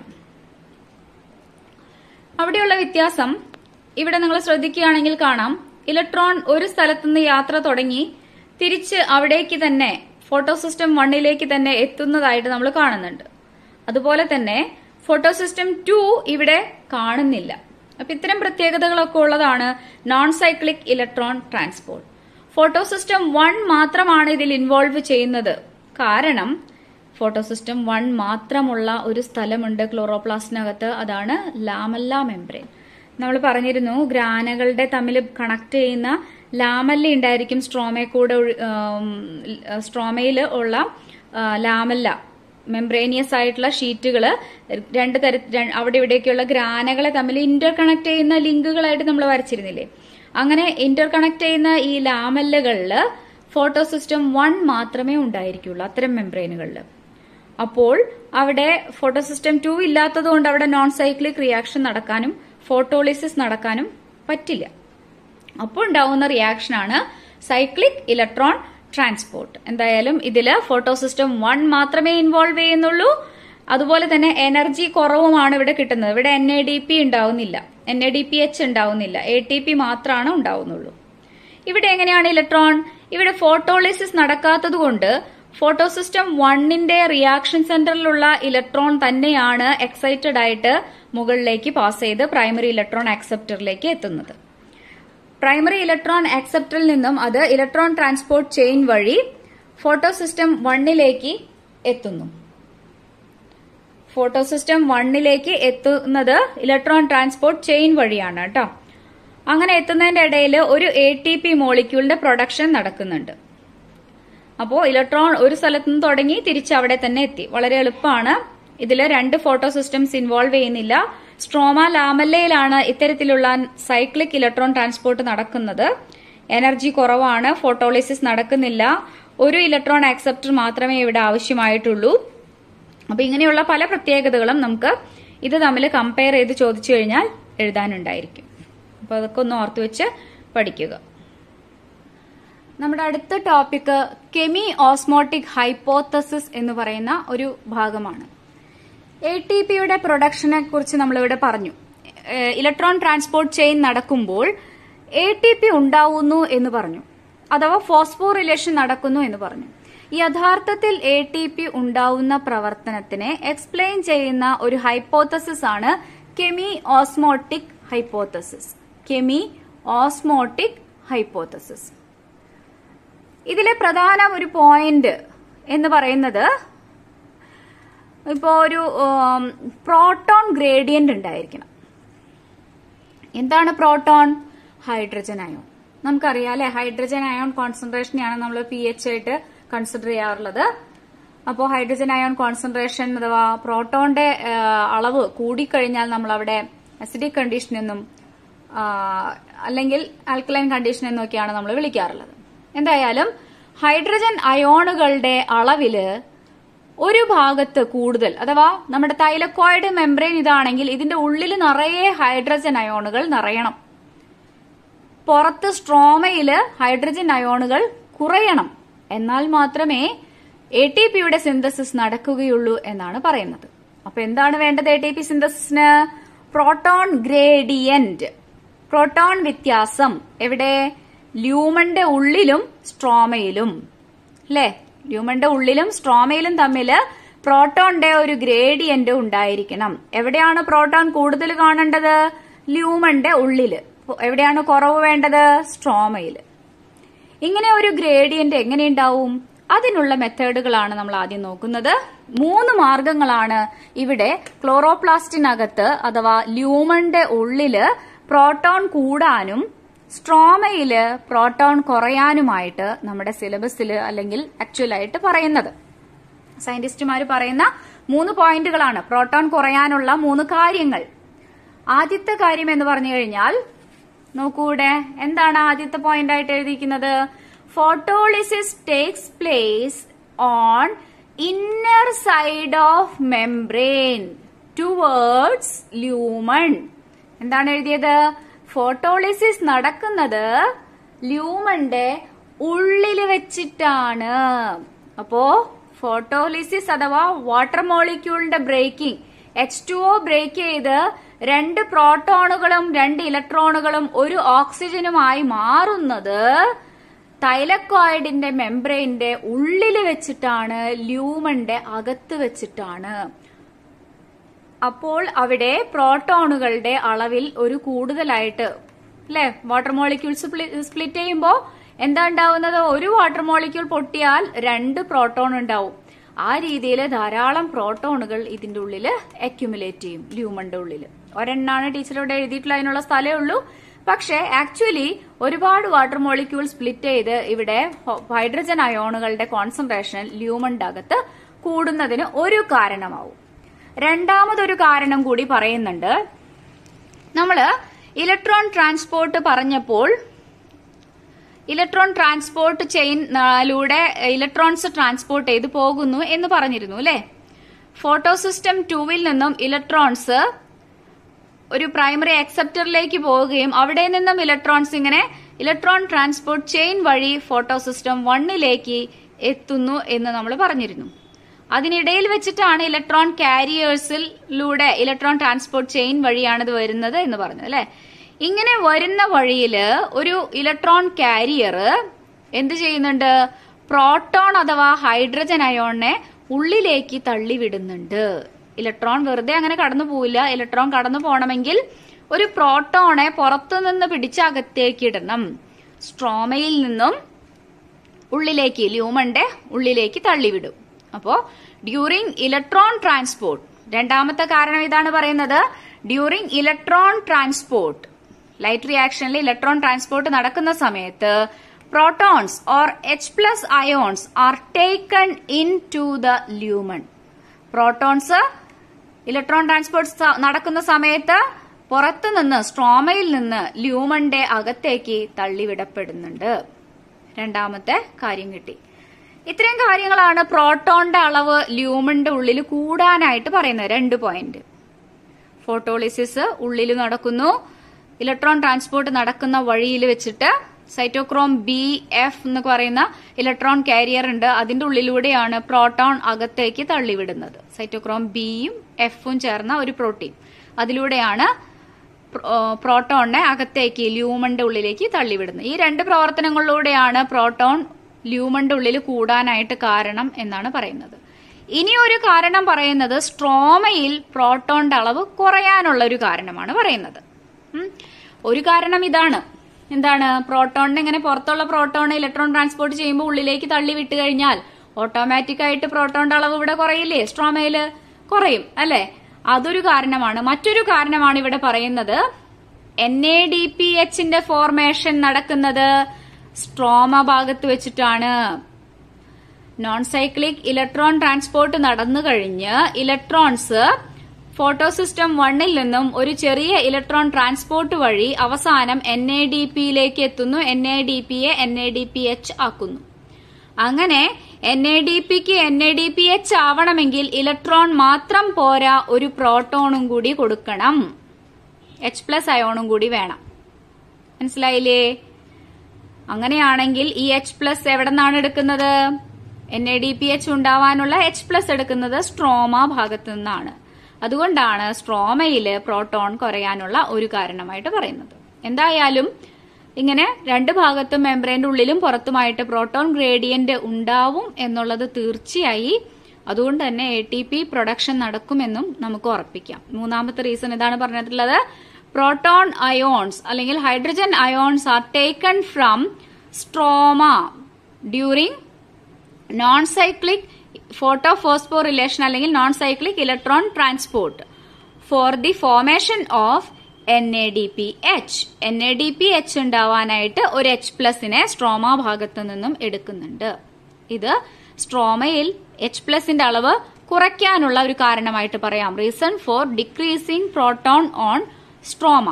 അവിടെയുള്ള വ്യത്യാസം ഇവിടെ നിങ്ങൾ ശ്രദ്ധിക്കുകയാണെങ്കിൽ കാണാം ഇലക്ട്രോൺ ഒരു സ്ഥലത്തുനിന്ന് യാത്ര തുടങ്ങി തിരിച്ച് അവിടേക്ക് തന്നെ ഫോട്ടോ സിസ്റ്റം വണ്ണിലേക്ക് തന്നെ എത്തുന്നതായിട്ട് നമ്മൾ കാണുന്നുണ്ട് അതുപോലെ തന്നെ ഫോട്ടോ സിസ്റ്റം ടു ഇവിടെ കാണുന്നില്ല അപ്പൊ ഇത്തരം പ്രത്യേകതകളൊക്കെ ഉള്ളതാണ് non cyclic electron transport photo system one മാത്രമാണ് ഇതിൽ ഇൻവോൾവ് ചെയ്യുന്നത് കാരണം ഫോട്ടോ സിസ്റ്റം വൺ മാത്രമുള്ള ഒരു സ്ഥലമുണ്ട് ക്ലോറോപ്ലാസ്റ്റിനകത്ത് അതാണ് ലാമല്ല മെംബ്രെയിൻ നമ്മൾ പറഞ്ഞിരുന്നു ഗ്രാനകളുടെ തമ്മിൽ കണക്ട് ചെയ്യുന്ന ലാമല്ല ഉണ്ടായിരിക്കും സ്ട്രോമയെ കൂടെ സ്ട്രോമയിൽ ഉള്ള ആ, ലാമല്ല മെംബ്രേനിയസ് ആയിട്ടുള്ള ഷീറ്റുകൾ രണ്ട് തര ര- അവിടെ ഇവിടെയൊക്കെയുള്ള ഗ്രാനകളെ തമ്മിൽ ഇന്റർ കണക്ട് ചെയ്യുന്ന ലിങ്കുകളായിട്ട് നമ്മൾ വരച്ചിരുന്നില്ലേ അങ്ങനെ ഇന്റർ കണക്ട് ചെയ്യുന്ന ഈ ലാമല്ലകളിൽ ഫോട്ടോ സിസ്റ്റം വൺ മാത്രമേ ഉണ്ടായിരിക്കുള്ളൂ അത്തരം മെംബ്രെയിനുകളിൽ അപ്പോൾ അവിടെ ഫോട്ടോ സിസ്റ്റം ടു ഇല്ലാത്തത് കൊണ്ട് അവിടെ നോൺ സൈക്ലിക് റിയാക്ഷൻ നടക്കാനും ഫോട്ടോളിസിസ് നടക്കാനും പറ്റില്ല അപ്പോൾ ഉണ്ടാവുന്ന റിയാക്ഷനാണ് സൈക്ലിക് ഇലക്ട്രോൺ ട്രാൻസ്പോർട്ട് എന്തായാലും ഇതിൽ ഫോട്ടോ സിസ്റ്റം വൺ മാത്രമേ ഇൻവോൾവ് ചെയ്യുന്നുള്ളൂ അതുപോലെ തന്നെ എനർജി കുറവുമാണ് ഇവിടെ കിട്ടുന്നത് ഇവിടെ എൻ എ ഡി പി ഉണ്ടാവുന്നില്ല N A D P H ഉണ്ടാവുന്നില്ല എ ടി പി മാത്രമാണ് ഉണ്ടാവുന്നുള്ളൂ ഇവിടെ എങ്ങനെയാണ് ഇലക്ട്രോൺ ഇവിടെ ഫോട്ടോളിസിസ് നടക്കാത്തത് കൊണ്ട് ഫോട്ടോ സിസ്റ്റം വണ്ണിന്റെ റിയാക്ഷൻ സെന്ററിലുള്ള ഇലക്ട്രോൺ തന്നെയാണ് എക്സൈറ്റഡ് ആയിട്ട് മുകളിലേക്ക് പാസ് ചെയ്ത് പ്രൈമറി ഇലക്ട്രോൺ ആക്സെപ്റ്ററിലേക്ക് എത്തുന്നത് പ്രൈമറി ഇലക്ട്രോൺ ആക്സെപ്റ്ററിൽ നിന്നും അത് ഇലക്ട്രോൺ ട്രാൻസ്പോർട്ട് ചെയിൻ വഴി ഫോട്ടോ സിസ്റ്റം വണ്ണിലേക്ക് എത്തുന്നു ഫോട്ടോ സിസ്റ്റം വണ്ണിലേക്ക് എത്തുന്നത് ഇലക്ട്രോൺ ട്രാൻസ്പോർട്ട് ചെയിൻ വഴിയാണ് കേട്ടോ അങ്ങനെ എത്തുന്നതിന്റെ ഇടയിൽ ഒരു എ ടി പി മോളിക്യൂളിന്റെ പ്രൊഡക്ഷൻ നടക്കുന്നുണ്ട് അപ്പോൾ ഇലക്ട്രോൺ ഒരു സ്ഥലത്ത് നിന്ന് തുടങ്ങി തിരിച്ച് അവിടെ തന്നെ എത്തി വളരെ എളുപ്പമാണ് ഇതിൽ രണ്ട് ഫോട്ടോ സിസ്റ്റംസ് ഇൻവോൾവ് ചെയ്യുന്നില്ല സ്ട്രോമ ലാമല്ലയിലാണ് ഇത്തരത്തിലുള്ള സൈക്ലിക് ഇലക്ട്രോൺ ട്രാൻസ്പോർട്ട് നടക്കുന്നത് എനർജി കുറവാണ് ഫോട്ടോളിസിസ് നടക്കുന്നില്ല ഒരു ഇലക്ട്രോൺ ആക്സെപ്റ്റർ മാത്രമേ ഇവിടെ ആവശ്യമായിട്ടുള്ളൂ അപ്പൊ ഇങ്ങനെയുള്ള പല പ്രത്യേകതകളും നമുക്ക് ഇത് തമ്മിൽ കമ്പയർ ചെയ്ത് ചോദിച്ചു കഴിഞ്ഞാൽ എഴുതാനുണ്ടായിരിക്കും അപ്പൊ അതൊക്കെ ഒന്ന് ഓർത്തു വെച്ച് പഠിക്കുക നമ്മുടെ അടുത്ത ടോപ്പിക് കെമി ഓസ്മോട്ടിക് ഹൈപ്പോത്തസിസ് എന്ന് പറയുന്ന ഒരു ഭാഗമാണ് എ ടി പിയുടെ പ്രൊഡക്ഷനെ കുറിച്ച് നമ്മളിവിടെ പറഞ്ഞു ഏഹ് ഇലക്ട്രോൺ ട്രാൻസ്പോർട്ട് ചെയിൻ നടക്കുമ്പോൾ എ ടി പി ഉണ്ടാവുന്നു എന്ന് പറഞ്ഞു അഥവാ ഫോസ്ഫോറിലേഷൻ നടക്കുന്നു എന്ന് പറഞ്ഞു യഥാർത്ഥത്തിൽ എ ടി പി ഉണ്ടാവുന്ന പ്രവർത്തനത്തിനെ എക്സ്പ്ലെയിൻ ചെയ്യുന്ന ഒരു ഹൈപ്പോത്തസിസ് ആണ് chemiosmotic hypothesis chemiosmotic hypothesis ഇതിലെ പ്രധാന ഒരു പോയിന്റ് എന്ന് പറയുന്നത് ഇപ്പോൾ ഒരു പ്രോട്ടോൺ ഗ്രേഡിയന്റ് ഉണ്ടായിരിക്കണം എന്താണ് പ്രോട്ടോൺ ഹൈഡ്രജൻ അയോൺ നമുക്കറിയാം അല്ലെ ഹൈഡ്രജൻ അയോൺ കോൺസെൻട്രേഷനെയാണ് നമ്മൾ പി എച്ച് ആയിട്ട് കൺസിഡർ ചെയ്യാറുള്ളത് അപ്പോൾ ഹൈഡ്രജൻ അയോൺ കോൺസെൻട്രേഷൻ അഥവാ പ്രോട്ടോണിന്റെ ആ, അളവ് കൂടിക്കഴിഞ്ഞാൽ നമ്മൾ അവിടെ അസിഡിക് കണ്ടീഷൻ എന്നും ആ, അല്ലെങ്കിൽ ആൽക്കലൈൻ കണ്ടീഷൻ എന്നൊക്കെയാണ് നമ്മൾ വിളിക്കാറുള്ളത് എന്തായാലും ഹൈഡ്രജൻ അയോണുകളുടെ അളവില് ഒരു ഭാഗത്ത് കൂടുതൽ അഥവാ നമ്മുടെ തൈലക്കോയിഡ് മെംബ്രെയിൻ ഇതാണെങ്കിൽ ഇതിന്റെ ഉള്ളിൽ നിറയെ ഹൈഡ്രജൻ അയോണുകൾ നിറയണം പുറത്ത് സ്ട്രോമയില് ഹൈഡ്രജൻ അയോണുകൾ കുറയണം എന്നാൽ മാത്രമേ എ ടി പിയുടെ സിന്തസിസ് നടക്കുകയുള്ളൂ എന്നാണ് പറയുന്നത് അപ്പൊ എന്താണ് വേണ്ടത് എ ടി പി സിന്തസിസിന് പ്രോട്ടോൺ ഗ്രേഡിയന്റ് പ്രോട്ടോൺ വ്യത്യാസം എവിടെ ല്യൂമന്റെ ഉള്ളിലും സ്ട്രോമയിലും അല്ലേ ല്യൂമന്റെ ഉള്ളിലും സ്ട്രോമയിലും തമ്മിൽ പ്രോട്ടോണിന്റെ ഒരു ഗ്രേഡിയന്റ് ഉണ്ടായിരിക്കണം എവിടെയാണ് പ്രോട്ടോൺ കൂടുതൽ കാണേണ്ടത് ല്യൂമന്റെ ഉള്ളില് എവിടെയാണ് കുറവ് വേണ്ടത് സ്ട്രോമയില് ഇങ്ങനെ ഒരു ഗ്രേഡിയന്റ് എങ്ങനെയുണ്ടാവും അതിനുള്ള മെത്തേഡുകളാണ് നമ്മൾ ആദ്യം നോക്കുന്നത് മൂന്ന് മാർഗങ്ങളാണ് ഇവിടെ ക്ലോറോപ്ലാസ്റ്റിനകത്ത് അഥവാ ല്യൂമന്റെ ഉള്ളില് പ്രോട്ടോൺ കൂടാനും സ്ട്രോമയില് പ്രോട്ടോൺ കുറയാനുമായിട്ട് നമ്മുടെ സിലബസിൽ അല്ലെങ്കിൽ ആക്ച്വലായിട്ട് പറയുന്നത് സയന്റിസ്റ്റുമാർ പറയുന്ന മൂന്ന് പോയിന്റുകളാണ് പ്രോട്ടോൺ കുറയാനുള്ള മൂന്ന് കാര്യങ്ങൾ ആദ്യത്തെ കാര്യം എന്ന് പറഞ്ഞു കഴിഞ്ഞാൽ നോക്കൂടെ എന്താണ് ആദ്യത്തെ പോയിന്റ് ആയിട്ട് എഴുതിയിരിക്കുന്നത് photolysis takes place on inner side of membrane towards lumen എന്താണ് എഴുതിയത് ഫോട്ടോളിസിസ് നടക്കുന്നത് ല്യൂമന്റെ ഉള്ളിൽ വെച്ചിട്ടാണ് അപ്പോ ഫോട്ടോലിസിസ് അഥവാ വാട്ടർ മോളിക്യൂളിന്റെ breaking H two O break ചെയ്ത് രണ്ട് പ്രോട്ടോണുകളും രണ്ട് ഇലക്ട്രോണുകളും ഒരു ഓക്സിജനുമായി മാറുന്നത് തൈലക്കോയിഡിന്റെ മെംബ്രെയിന്റെ ഉള്ളിൽ വെച്ചിട്ടാണ് ല്യൂമന്റെ അകത്ത് വെച്ചിട്ടാണ് അപ്പോൾ അവിടെ പ്രോട്ടോണുകളുടെ അളവിൽ ഒരു കൂടുതലായിട്ട് അല്ലെ വാട്ടർ മോളിക്യൂൾസ് സ്പ്ലിറ്റ് ചെയ്യുമ്പോൾ എന്താ ഉണ്ടാവുന്നത് ഒരു വാട്ടർ മോളിക്യൂൾ പൊട്ടിയാൽ രണ്ട് പ്രോട്ടോൺ ഉണ്ടാവും ആ രീതിയിൽ ധാരാളം പ്രോട്ടോണുകൾ ഇതിന്റെ ഉള്ളിൽ അക്യുമുലേറ്റ് ചെയ്യും ല്യൂമന്റെ ഉള്ളിൽ ഒരെണ്ണാണ് ടീച്ചറോട് എഴുതിയിട്ടുള്ള അതിനുള്ള സ്ഥലമേ ഉള്ളൂ പക്ഷേ ആക്ച്വലി ഒരുപാട് വാട്ടർ മോളിക്യൂൾ സ്പ്ലിറ്റ് ചെയ്ത് ഇവിടെ ഹൈഡ്രജൻ അയോണുകളുടെ കോൺസെൻട്രേഷൻ ല്യൂമന്റെ അകത്ത് കൂടുന്നതിന് ഒരു കാരണമാവും രണ്ടാമതൊരു കാരണം കൂടി പറയുന്നുണ്ട് നമ്മള് ഇലക്ട്രോൺ ട്രാൻസ്പോർട്ട് പറഞ്ഞപ്പോൾ ഇലക്ട്രോൺ ട്രാൻസ്പോർട്ട് ചെയിനിലൂടെ ഇലക്ട്രോൺസ് ട്രാൻസ്പോർട്ട് ചെയ്ത് പോകുന്നു എന്ന് പറഞ്ഞിരുന്നു അല്ലെ ഫോട്ടോ സിസ്റ്റം ടൂവിൽ നിന്നും ഇലക്ട്രോൺസ് ഒരു പ്രൈമറി അക്സെപ്റ്ററിലേക്ക് പോവുകയും അവിടെ നിന്നും ഇലക്ട്രോൺസ് ഇങ്ങനെ ഇലക്ട്രോൺ ട്രാൻസ്പോർട്ട് ചെയിൻ വഴി ഫോട്ടോ സിസ്റ്റം വണ്ണിലേക്ക് എത്തുന്നു എന്ന് നമ്മൾ പറഞ്ഞിരുന്നു അതിനിടയിൽ വെച്ചിട്ടാണ് ഇലക്ട്രോൺ കാരിയേഴ്സിലൂടെ ഇലക്ട്രോൺ ട്രാൻസ്പോർട്ട് ചെയിൻ വഴിയാണ് ഇത് വരുന്നത് എന്ന് പറഞ്ഞു അല്ലെ ഇങ്ങനെ വരുന്ന വഴിയില് ഒരു ഇലക്ട്രോൺ കാരിയർ എന്ത് ചെയ്യുന്നുണ്ട് പ്രോട്ടോൺ അഥവാ ഹൈഡ്രജൻ അയോണിനെ ഉള്ളിലേക്ക് തള്ളിവിടുന്നുണ്ട് ഇലക്ട്രോൺ വെറുതെ അങ്ങനെ കടന്നു പോവില്ല ഇലക്ട്രോൺ കടന്നു പോകണമെങ്കിൽ ഒരു പ്രോട്ടോണെ പുറത്തുനിന്ന് പിടിച്ച് അകത്തേക്ക് ഇടണം സ്ട്രോമയിൽ നിന്നും ഉള്ളിലേക്ക് ല്യൂമന്റെ ഉള്ളിലേക്ക് തള്ളിവിടും അപ്പോ ഡ്യൂറിങ് ഇലക്ട്രോൺ ട്രാൻസ്പോർട്ട് രണ്ടാമത്തെ കാരണം ഇതാണ് പറയുന്നത് ഡ്യൂറിങ് ഇലക്ട്രോൺ ട്രാൻസ്പോർട്ട് ലൈറ്റ് റിയാക്ഷനിൽ ഇലക്ട്രോൺ ട്രാൻസ്പോർട്ട് നടക്കുന്ന സമയത്ത് protons or H plus ions are taken into the lumen protons electron transport നടക്കുന്ന സമയത്ത് പുറത്തുനിന്ന് സ്ട്രോമയിൽ നിന്ന് ല്യൂമന്റെ അകത്തേക്ക് തള്ളിവിടപ്പെടുന്നുണ്ട് രണ്ടാമത്തെ കാര്യം കിട്ടി ഇത്രയും കാര്യങ്ങളാണ് പ്രോട്ടോണിന്റെ അളവ് ല്യൂമന്റെ ഉള്ളിൽ കൂടാനായിട്ട് പറയുന്നത് രണ്ട് പോയിന്റ് ഫോട്ടോളിസിസ് ഉള്ളിൽ നടക്കുന്നു ഇലക്ട്രോൺ ട്രാൻസ്പോർട്ട് നടക്കുന്ന വഴിയിൽ വെച്ചിട്ട് സൈറ്റോക്രോം ബി എഫ് എന്ന് പറയുന്ന ഇലക്ട്രോൺ കാരിയർ ഉണ്ട് അതിന്റെ ഉള്ളിലൂടെയാണ് പ്രോട്ടോൺ അകത്തേക്ക് തള്ളിവിടുന്നത് സൈറ്റോക്രോം ബിയും എഫും ചേർന്ന ഒരു പ്രോട്ടീൻ അതിലൂടെയാണ് പ്രോട്ടോണിനെ അകത്തേക്ക് ല്യൂമന്റെ ഉള്ളിലേക്ക് തള്ളിവിടുന്നത് ഈ രണ്ട് പ്രവർത്തനങ്ങളിലൂടെയാണ് പ്രോട്ടോൺ ല്യൂമന്റെ ഉള്ളിൽ കൂടാനായിട്ട് കാരണം എന്നാണ് പറയുന്നത് ഇനി ഒരു കാരണം പറയുന്നത് സ്ട്രോമയിൽ പ്രോട്ടോണിന്റെ അളവ് കുറയാനുള്ള ഒരു കാരണമാണ് പറയുന്നത് ഒരു കാരണം ഇതാണ് എന്താണ് പ്രോട്ടോണിനെ ഇങ്ങനെ പുറത്തുള്ള പ്രോട്ടോൺ ഇലക്ട്രോൺ ട്രാൻസ്പോർട്ട് ചെയ്യുമ്പോൾ ഉള്ളിലേക്ക് തള്ളി വിട്ട് കഴിഞ്ഞാൽ ഓട്ടോമാറ്റിക് ആയിട്ട് പ്രോട്ടോണിന്റെ അളവ് ഇവിടെ കുറയില്ലേ സ്ട്രോമയില് കുറയും അല്ലെ അതൊരു കാരണമാണ് മറ്റൊരു കാരണമാണ് ഇവിടെ പറയുന്നത് എൻ എ ഡി പി എച്ചിന്റെ ഫോർമേഷൻ നടക്കുന്നത് സ്ട്രോമ ഭാഗത്ത് വെച്ചിട്ടാണ് നോൺ സൈക്ലിക് ഇലക്ട്രോൺ ട്രാൻസ്പോർട്ട് നടന്നു കഴിഞ്ഞ് ഇലക്ട്രോൺസ് ഫോട്ടോസിസ്റ്റം വണ്ണിൽ നിന്നും ഒരു ചെറിയ ഇലക്ട്രോൺ ട്രാൻസ്പോർട്ട് വഴി അവസാനം എൻ എ ഡി പിയിലേക്ക് എത്തുന്നു എൻ എ ഡി പിയെ N A D P H ആക്കുന്നു അങ്ങനെ എൻ എ ഡി പിക്ക് N A D P H ആവണമെങ്കിൽ ഇലക്ട്രോൺ മാത്രം പോരാ ഒരു പ്രോട്ടോണും കൂടി കൊടുക്കണം എച്ച് പ്ലസ് അയോണും കൂടി വേണം മനസ്സിലായില്ലേ അങ്ങനെയാണെങ്കിൽ ഈ എച്ച് പ്ലസ് എവിടെ നിന്നാണ് എടുക്കുന്നത് N A D P H ഉണ്ടാവാനുള്ള എച്ച് പ്ലസ് എടുക്കുന്നത് സ്ട്രോമ ഭാഗത്തു നിന്നാണ് അതുകൊണ്ടാണ് സ്ട്രോമയിൽ പ്രോട്ടോൺ കുറയാനുള്ള ഒരു കാരണമായിട്ട് പറയുന്നത് എന്തായാലും ഇങ്ങനെ രണ്ട് ഭാഗത്തും മെംബ്രെയിന്റെ ഉള്ളിലും പുറത്തുമായിട്ട് പ്രോട്ടോൺ ഗ്രേഡിയന്റ് ഉണ്ടാവും എന്നുള്ളത് തീർച്ചയായി അതുകൊണ്ട് തന്നെ എ ടി പി പ്രൊഡക്ഷൻ നടക്കുമെന്നും നമുക്ക് ഉറപ്പിക്കാം മൂന്നാമത്തെ റീസൺ ഇതാണ് പറഞ്ഞിട്ടുള്ളത് പ്രോട്ടോൺ അയോൺസ് അല്ലെങ്കിൽ hydrogen ions are taken from stroma during non cyclic photophosphorylation അല്ലെങ്കിൽ non cyclic electron transport for the formation of N A D P H N A D P H ഉണ്ടാവാനായിട്ട് ഒരു H പ്ലസിനെ stroma ഭാഗത്തു നിന്നും എടുക്കുന്നുണ്ട് ഇത് സ്ട്രോമയിൽ H പ്ലസിന്റെ അളവ് കുറയ്ക്കാനുള്ള ഒരു കാരണമായിട്ട് പറയാം reason for decreasing proton on stroma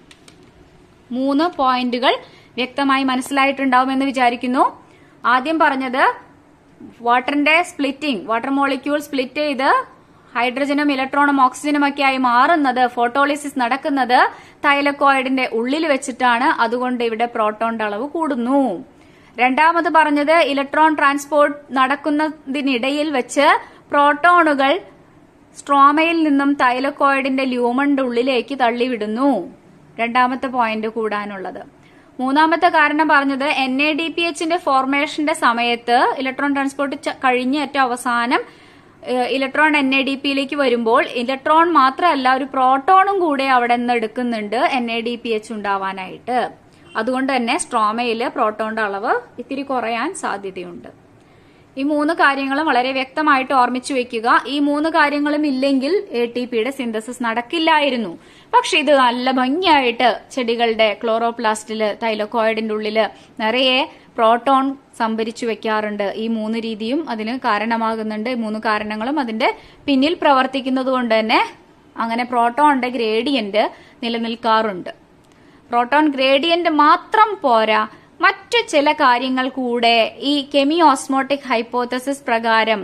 മൂന്ന് പോയിന്റുകൾ വ്യക്തമായി മനസ്സിലായിട്ടുണ്ടാവുമെന്ന് വിചാരിക്കുന്നു ആദ്യം പറഞ്ഞത് വാട്ടറിന്റെ സ്പ്ലിറ്റിംഗ് വാട്ടർ മോളിക്യൂൾ സ്പ്ലിറ്റ് ചെയ്ത് ഹൈഡ്രജനും ഇലക്ട്രോണും ഓക്സിജനും ഒക്കെ ആയി മാറുന്നത് ഫോട്ടോളിസിസ് നടക്കുന്നത് തൈലക്കോയിഡിന്റെ ഉള്ളിൽ വെച്ചിട്ടാണ് അതുകൊണ്ട് ഇവിടെ പ്രോട്ടോണിന്റെ അളവ് കൂടുന്നു രണ്ടാമത് പറഞ്ഞത് ഇലക്ട്രോൺ ട്രാൻസ്പോർട്ട് നടക്കുന്നതിനിടയിൽ വെച്ച് പ്രോട്ടോണുകൾ സ്ട്രോമയിൽ നിന്നും തൈലക്കോയിഡിന്റെ ല്യൂമണിന്റെ ഉള്ളിലേക്ക് തള്ളിവിടുന്നു രണ്ടാമത്തെ പോയിന്റ് കൂടാനുള്ളത് മൂന്നാമത്തെ കാരണം പറഞ്ഞത് എൻ എ ഡി പി എച്ചിന്റെ ഫോർമേഷന്റെ സമയത്ത് ഇലക്ട്രോൺ ട്രാൻസ്പോർട്ട് കഴിഞ്ഞ് ഏറ്റവും അവസാനം ഇലക്ട്രോൺ എൻ എ ഡി പിയിലേക്ക് വരുമ്പോൾ ഇലക്ട്രോൺ മാത്രമല്ല ഒരു പ്രോട്ടോണും കൂടെ അവിടെ നിന്ന് എടുക്കുന്നുണ്ട് N A D P H ഉണ്ടാവാനായിട്ട് അതുകൊണ്ട് തന്നെ സ്ട്രോമയിൽ പ്രോട്ടോണിന്റെ അളവ് ഇത്തിരി കുറയാൻ സാധ്യതയുണ്ട് ഈ മൂന്ന് കാര്യങ്ങളും വളരെ വ്യക്തമായിട്ട് ഓർമ്മിച്ചു വെക്കുക ഈ മൂന്ന് കാര്യങ്ങളും ഇല്ലെങ്കിൽ എ ടി പിയുടെ സിന്തസിസ് നടക്കില്ലായിരുന്നു പക്ഷെ ഇത് നല്ല ഭംഗിയായിട്ട് ചെടികളുടെ ക്ലോറോപ്ലാസ്റ്റില് തൈലക്കോയിഡിന്റെ ഉള്ളില് നിറയെ പ്രോട്ടോൺ സംഭരിച്ചു വെക്കാറുണ്ട് ഈ മൂന്ന് രീതിയും അതിന് കാരണമാകുന്നുണ്ട് ഈ മൂന്ന് കാരണങ്ങളും അതിന്റെ പിന്നിൽ പ്രവർത്തിക്കുന്നത് കൊണ്ട് തന്നെ അങ്ങനെ പ്രോട്ടോണിന്റെ ഗ്രേഡിയന്റ് നിലനിൽക്കാറുണ്ട് പ്രോട്ടോൺ ഗ്രേഡിയന്റ് മാത്രം പോരാ മറ്റു ചില കാര്യങ്ങൾ കൂടെ ഈ കെമി ഓസ്മോട്ടിക് ഹൈപ്പോത്തസിസ് പ്രകാരം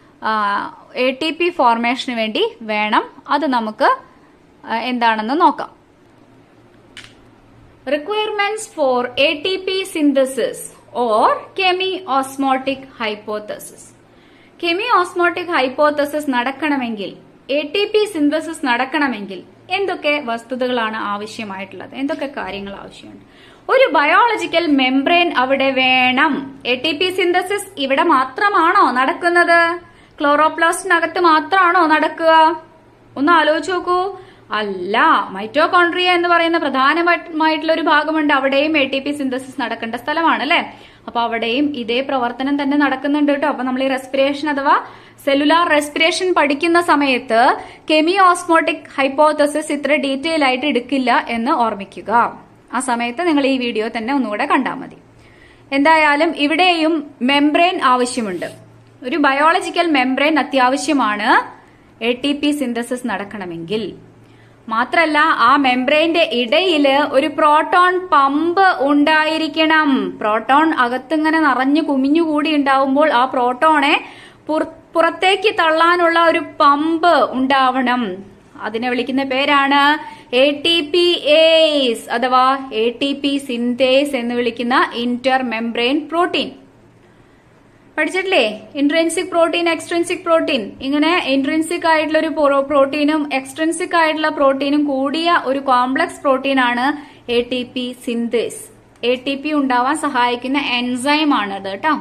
എ ടി പി ഫോർമേഷന് വേണ്ടി വേണം അത് നമുക്ക് എന്താണെന്ന് നോക്കാം requirements for A T P synthesis or chemiosmotic hypothesis chemiosmotic hypothesis നടക്കണമെങ്കിൽ എ ടി പി സിന്തസിസ് നടക്കണമെങ്കിൽ എന്തൊക്കെ വസ്തുതകളാണ് ആവശ്യമായിട്ടുള്ളത് എന്തൊക്കെ കാര്യങ്ങൾ ആവശ്യമുണ്ട് ഒരു ബയോളജിക്കൽ മെംബ്രെയിൻ അവിടെ വേണം എ ടി പി സിന്തസിസ് ഇവിടെ മാത്രമാണോ നടക്കുന്നത് ക്ലോറോപ്ലാസ്റ്റിനകത്ത് മാത്രമാണോ നടക്കുക ഒന്ന് ആലോചിച്ച് നോക്കൂ അല്ല മൈറ്റോകോൺട്രിയ എന്ന് പറയുന്ന പ്രധാനമായിട്ടുള്ള ഒരു ഭാഗമുണ്ട് അവിടെയും എ ടി പി സിന്തസിസ് നടക്കേണ്ട സ്ഥലമാണ് അല്ലെ അപ്പൊ അവിടെയും ഇതേ പ്രവർത്തനം തന്നെ നടക്കുന്നുണ്ട് കേട്ടോ അപ്പൊ നമ്മൾ ഈ റെസ്പിറേഷൻ അഥവാ സെല്ലുലാർ റെസ്പിറേഷൻ പഠിക്കുന്ന സമയത്ത് കെമി ഓസ്മോട്ടിക് ഹൈപ്പോത്തസിസ് ഇത്ര ഡീറ്റെയിൽ ആയിട്ട് എടുക്കില്ല എന്ന് ഓർമ്മിക്കുക ആ സമയത്ത് നിങ്ങൾ ഈ വീഡിയോ തന്നെ ഒന്നുകൂടെ കണ്ടാൽ മതി എന്തായാലും ഇവിടെയും മെംബ്രെയിൻ ആവശ്യമുണ്ട് ഒരു ബയോളജിക്കൽ മെംബ്രെയിൻ അത്യാവശ്യമാണ് എ ടി പി സിന്തസിസ് നടക്കണമെങ്കിൽ മാത്രല്ല ആ മെംബ്രെയിന്റെ ഇടയില് ഒരു പ്രോട്ടോൺ പമ്പ് ഉണ്ടായിരിക്കണം പ്രോട്ടോൺ അകത്തിങ്ങനെ നിറഞ്ഞു കുമിഞ്ഞുകൂടി ഉണ്ടാവുമ്പോൾ ആ പ്രോട്ടോണെ പുറത്തേക്ക് തള്ളാനുള്ള ഒരു പമ്പ് ഉണ്ടാവണം അതിനെ വിളിക്കുന്ന പേരാണ് എ ടി പി എസ് അഥവാ എ ടി പി സിന്തേസ് എന്ന് വിളിക്കുന്ന ഇന്റർ മെംബ്രെയിൻ പ്രോട്ടീൻ പഠിച്ചിട്ടില്ലേ ഇൻട്രൻസിക് പ്രോട്ടീൻ എക്സ്ട്രൻസിക് പ്രോട്ടീൻ ഇങ്ങനെ ഇൻട്രൻസിക് ആയിട്ടുള്ള ഒരു പ്രോട്ടീനും എക്സ്ട്രൻസിക് ആയിട്ടുള്ള പ്രോട്ടീനും കൂടിയ ഒരു കോംപ്ലക്സ് പ്രോട്ടീൻ ആണ് A T P synthase A T P ഉണ്ടാവാൻ സഹായിക്കുന്ന എൻസൈം ആണ് ഇത് കേട്ടോ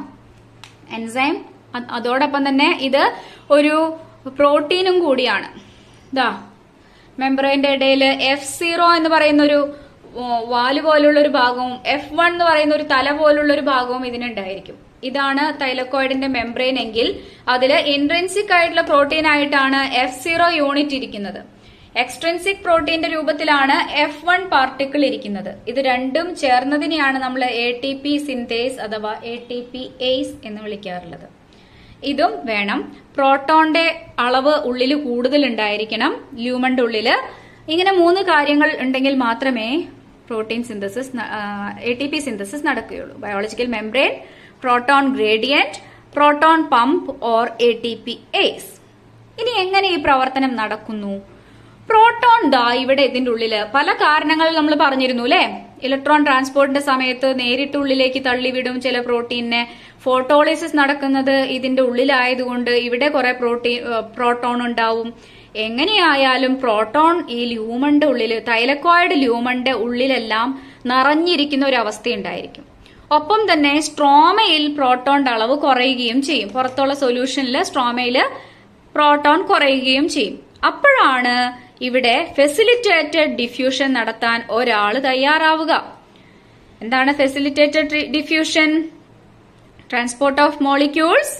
എൻസൈം അതോടൊപ്പം തന്നെ ഇത് ഒരു പ്രോട്ടീനും കൂടിയാണ് ഇതാ മെമ്പറിന്റെ ഇടയിൽ എഫ് സീറോ എന്ന് പറയുന്ന ഒരു വാല് പോലുള്ള ഒരു ഭാഗവും എഫ് വൺ എന്ന് പറയുന്ന ഒരു തല പോലുള്ള ഒരു ഭാഗവും ഇതിനുണ്ടായിരിക്കും ഇതാണ് തൈലക്കോയിഡിന്റെ മെംബ്രെയിൻ എങ്കിൽ അതിൽ ഇൻട്രൻസിക് ആയിട്ടുള്ള പ്രോട്ടീൻ ആയിട്ടാണ് എഫ് സീറോ യൂണിറ്റ് ഇരിക്കുന്നത് എക്സ്ട്രൻസിക് പ്രോട്ടീന്റെ രൂപത്തിലാണ് എഫ് വൺ പാർട്ടിക്കിൾ ഇരിക്കുന്നത് ഇത് രണ്ടും ചേർന്നതിനെയാണ് നമ്മൾ എ ടി പി സിന്തേസ് അഥവാ എ ടി പി എയ്സ് എന്ന് വിളിക്കാറുള്ളത് ഇതും വേണം പ്രോട്ടോണിന്റെ അളവ് ഉള്ളിൽ കൂടുതൽ ഉണ്ടായിരിക്കണം ല്യൂമന്റെ ഉള്ളില് ഇങ്ങനെ മൂന്ന് കാര്യങ്ങൾ ഉണ്ടെങ്കിൽ മാത്രമേ protein synthesis A T P synthesis നടക്കുകയുള്ളൂ biological membrane proton gradient proton pump or A T P S ഇനി എങ്ങനെ ഈ പ്രവർത്തനം നടക്കുന്നു പ്രോട്ടോൺ ദാ ഇവിടെ ഇതിന്റെ ഉള്ളില് പല കാരണങ്ങൾ നമ്മൾ പറഞ്ഞിരുന്നു അല്ലെ ഇലക്ട്രോൺ ട്രാൻസ്പോർട്ടിന്റെ സമയത്ത് നേരിട്ട് ഉള്ളിലേക്ക് തള്ളിവിടും ചില പ്രോട്ടീനെ ഫോട്ടോളിസിസ് നടക്കുന്നത് ഇതിന്റെ ഉള്ളിലായതുകൊണ്ട് ഇവിടെ കുറെ പ്രോട്ടീൻ പ്രോട്ടോൺ ഉണ്ടാവും എങ്ങനെയായാലും പ്രോട്ടോൺ ഈ ല്യൂമന്റെ ഉള്ളിൽ തൈലക്കോയിഡ് ല്യൂമന്റെ ഉള്ളിലെല്ലാം നിറഞ്ഞിരിക്കുന്ന ഒരു അവസ്ഥയുണ്ടായിരിക്കും ഒപ്പം തന്നെ സ്ട്രോമയിൽ പ്രോട്ടോണിന്റെ അളവ് കുറയുകയും ചെയ്യും പുറത്തുള്ള സൊല്യൂഷനിൽ സ്ട്രോമയിൽ പ്രോട്ടോൺ കുറയുകയും ചെയ്യും അപ്പോഴാണ് ഇവിടെ ഫെസിലിറ്റേറ്റഡ് ഡിഫ്യൂഷൻ നടത്താൻ ഒരാൾ തയ്യാറാവുക എന്താണ് facilitated diffusion transport of molecules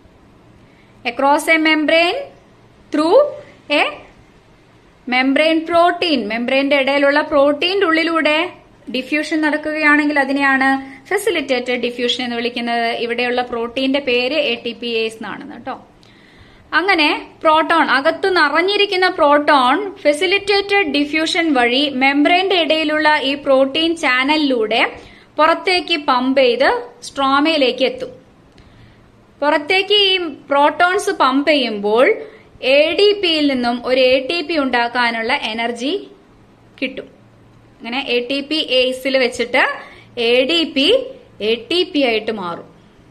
across a membrane through a membrane protein മെംബ്രെയിന്റെ ഇടയിലുള്ള പ്രോട്ടീന്റെ ഉള്ളിലൂടെ ഡിഫ്യൂഷൻ നടക്കുകയാണെങ്കിൽ അതിനെയാണ് ഫെസിലിറ്റേറ്റഡ് ഡിഫ്യൂഷൻ എന്ന് വിളിക്കുന്നത് ഇവിടെയുള്ള പ്രോട്ടീന്റെ പേര് എ ടി പി എസ് എന്നാണ് കേട്ടോ അങ്ങനെ പ്രോട്ടോൺ അകത്തു നിറഞ്ഞിരിക്കുന്ന പ്രോട്ടോൺ ഫെസിലിറ്റേറ്റഡ് ഡിഫ്യൂഷൻ വഴി മെംബ്രെയിന്റെ ഇടയിലുള്ള ഈ പ്രോട്ടീൻ ചാനലിലൂടെ പുറത്തേക്ക് പമ്പ് ചെയ്ത് സ്ട്രോമയിലേക്ക് എത്തും പുറത്തേക്ക് ഈ പ്രോട്ടോൺസ് പമ്പ് ചെയ്യുമ്പോൾ എ ഡി പിയിൽ നിന്നും ഒരു എ ടി പി ഉണ്ടാക്കാനുള്ള എനർജി കിട്ടും അങ്ങനെ എ ടി പി എയ്സിൽ വെച്ചിട്ട് A D P A T P ആയിട്ട് മാറും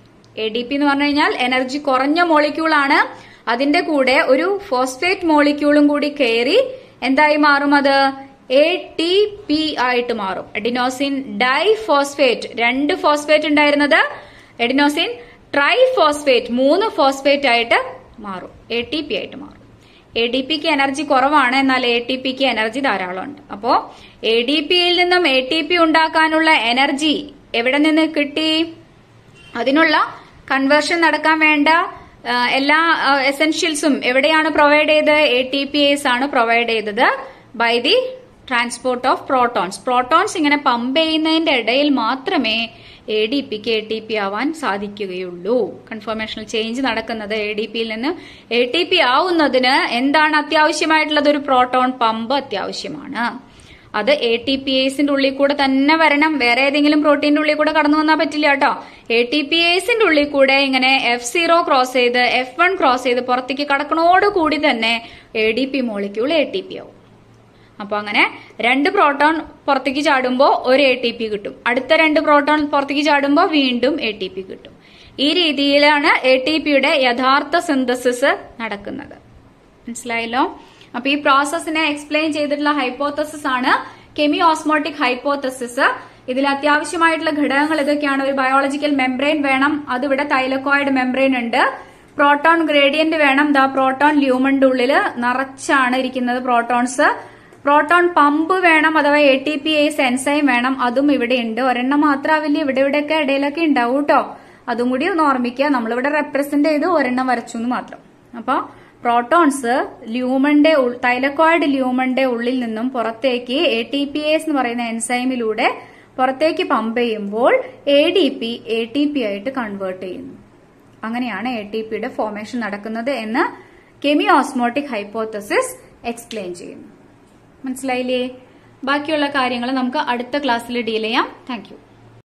എ ഡി പി എന്ന് പറഞ്ഞു കഴിഞ്ഞാൽ എനർജി കുറഞ്ഞ മോളിക്യൂൾ ആണ് അതിന്റെ കൂടെ ഒരു ഫോസ്ഫേറ്റ് മോളിക്യൂളും കൂടി കയറി എന്തായി മാറും അത് എ ടി പി ആയിട്ട് മാറും എഡിനോസിൻ ഡൈ ഫോസ്ഫേറ്റ് രണ്ട് ഫോസ്ഫേറ്റ് ഉണ്ടായിരുന്നത് എഡിനോസിൻ ട്രൈ ഫോസ്ഫേറ്റ് മൂന്ന് ഫോസ്ഫേറ്റ് ആയിട്ട് മാറും എ ടി പി ആയിട്ട് മാറും എ ഡി പിക്ക് എനർജി കുറവാണ് എന്നാൽ എ ടി പിക്ക് എനർജി ധാരാളം ഉണ്ട് അപ്പോ എ ഡി പിയിൽ നിന്നും എ ടി പി ഉണ്ടാക്കാനുള്ള എനർജി എവിടെ നിന്ന് കിട്ടി അതിനുള്ള കൺവേർഷൻ നടക്കാൻ വേണ്ട ആ, എല്ലാ എസെൻഷ്യൽസും എവിടെയാണ് പ്രൊവൈഡ് ചെയ്തത് എ ടി പി എസ് ആണ് പ്രൊവൈഡ് ചെയ്തത് by the transport of protons protons ഇങ്ങനെ പമ്പ് ചെയ്യുന്നതിന്റെ ഇടയിൽ മാത്രമേ എ ഡി പിക്ക് എ ടി പി ആവാൻ സാധിക്കുകയുള്ളൂ കൺഫർമേഷണൽ ചേഞ്ച് നടക്കുന്നത് എ ഡി പിയിൽ നിന്ന് എ ടി പി ആവുന്നതിന് എന്താണ് അത്യാവശ്യമായിട്ടുള്ളത് ഒരു പ്രോട്ടോൺ പമ്പ് അത്യാവശ്യമാണ് അത് എ ടി പി എസിന്റെ ഉള്ളിൽ കൂടെ തന്നെ വരണം വേറെ ഏതെങ്കിലും പ്രോട്ടീന്റെ ഉള്ളിൽ കൂടെ കടന്നു വന്നാൽ പറ്റില്ല കേട്ടോ എ ടി പി എസിന്റെ ഉള്ളിൽ കൂടെ ഇങ്ങനെ എഫ് സീറോ ക്രോസ് ചെയ്ത് എഫ് വൺ ക്രോസ് ചെയ്ത് പുറത്തേക്ക് കടക്കണോട് കൂടി തന്നെ A D P molecule A T P ആവും അപ്പൊ അങ്ങനെ രണ്ട് പ്രോട്ടോൺ പുറത്തേക്ക് ചാടുമ്പോൾ ഒരു എ ടി പി കിട്ടും അടുത്ത രണ്ട് പ്രോട്ടോൺ പുറത്തേക്ക് ചാടുമ്പോൾ വീണ്ടും എ ടി പി കിട്ടും ഈ രീതിയിലാണ് എ ടി പിയുടെ യഥാർത്ഥ സിന്തസിസ് നടക്കുന്നത് മനസ്സിലായല്ലോ അപ്പൊ ഈ പ്രോസസ്സിനെ എക്സ്പ്ലെയിൻ ചെയ്തിട്ടുള്ള ഹൈപ്പോത്തസിസ് ആണ് കെമി ഓസ്മോട്ടിക് ഹൈപ്പോത്തസിസ് ഇതിൽ അത്യാവശ്യമായിട്ടുള്ള ഘടകങ്ങൾ ഇതൊക്കെയാണ് ഒരു ബയോളജിക്കൽ മെംബ്രെയിൻ വേണം അതിവിടെ തൈലക്കോയിഡ് മെംബ്രെയിൻ ഉണ്ട് പ്രോട്ടോൺ ഗ്രേഡിയന്റ് വേണം ദാ പ്രോട്ടോൺ ല്യൂമന്റെ ഉള്ളിൽ നിറച്ചാണ് ഇരിക്കുന്നത് പ്രോട്ടോൺസ് പ്രോട്ടോൺ പമ്പ് വേണം അഥവാ A T P S enzyme വേണം അതും ഇവിടെ ഉണ്ട് ഒരെണ്ണം മാത്രമാവില്ല ഇവിടെ ഇവിടെയൊക്കെ ഇടയിലൊക്കെ ഉണ്ടാവും കേട്ടോ അതും കൂടി ഒന്ന് ഓർമ്മിക്കുക നമ്മളിവിടെ റെപ്രസെന്റ് ചെയ്ത് ഒരെണ്ണം വരച്ചു എന്ന് മാത്രം അപ്പൊ പ്രോട്ടോൺസ് ല്യൂമന്റെ ഉൾ- തൈലക്കോയിഡ് ല്യൂമന്റെ ഉള്ളിൽ നിന്നും പുറത്തേക്ക് എ ടി പി എസ് എന്ന് പറയുന്ന എൻസൈമിലൂടെ പുറത്തേക്ക് പമ്പ് ചെയ്യുമ്പോൾ A D P A T P ആയിട്ട് കൺവേർട്ട് ചെയ്യുന്നു അങ്ങനെയാണ് എ ടി പിയുടെ ഫോർമേഷൻ നടക്കുന്നത് എന്ന് കെമി ഓസ്മോട്ടിക് ഹൈപ്പോത്തസിസ് എക്സ്പ്ലെയിൻ ചെയ്യുന്നു മനസ്സിലായില്ലേ ബാക്കിയുള്ള കാര്യങ്ങൾ നമുക്ക് അടുത്ത ക്ലാസ്സിൽ ഡീൽ ചെയ്യാം താങ്ക് യു